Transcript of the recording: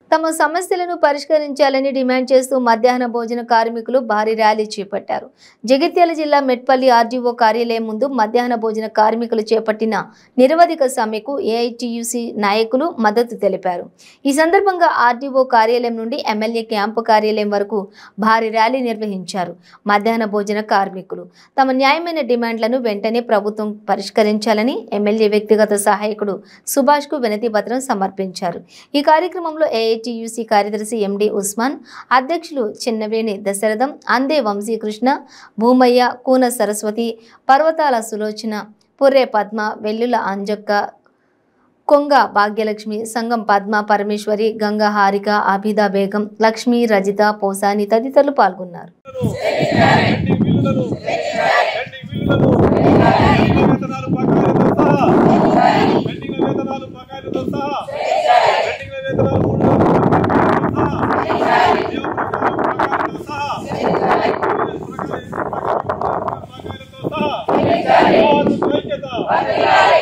తమ సమస్యలను పరిష్కరించాలని డిమాండ్ చేస్తూ మధ్యాహ్న భోజన కార్మికులు భారీ ర్యాలీ చేపట్టారు జగిత్యాల జిల్లా మెట్పల్లి ఆర్డీఓ కార్యాలయం ముందు మధ్యాహ్న భోజన కార్మికులు చేపట్టిన నిరవధిక సమ్మెకు ఏఐటియుసి నాయకులు మద్దతు తెలిపారు ఈ సందర్భంగా ఆర్డీఓ కార్యాలయం నుండి ఎమ్మెల్యే క్యాంపు కార్యాలయం వరకు భారీ ర్యాలీ నిర్వహించారు మధ్యాహ్న భోజన కార్మికులు తమ న్యాయమైన డిమాండ్లను వెంటనే ప్రభుత్వం పరిష్కరించాలని ఎమ్మెల్యే వ్యక్తిగత సహాయకుడు సుభాష్కు వినతి పత్రం సమర్పించారు ఈ కార్యక్రమంలో ఏఐటియుసి కార్యదర్శి ఎండి ఉస్మాన్ అధ్యక్షులు చిన్నవేణి దశరథం అందే వంశీకృష్ణ భూమయ్య కూన సరస్వతి పర్వతాల సులోచన పుర్రే పద్మ వెల్లుల అంజక్క కొంగ భాగ్యలక్ష్మి సంగం పద్మ పరమేశ్వరి గంగా హారిక అభిదా బేగం లక్ష్మి రజిత పోసాని తదితరులు పాల్గొన్నారు పెండింగ్ బిల్లులను పెండింగ్ బిల్లులను పెండింగ్ వేతనాలు బకాయిలతో సహా పెండింగ్ వేతనాలు బకాయిలతో సహా పెండింగ్ వేతనాలు మూడు నెలల బకాయిలతో సహా బకాయిలతో సహా బకాయిలతో సహా ఐక్యత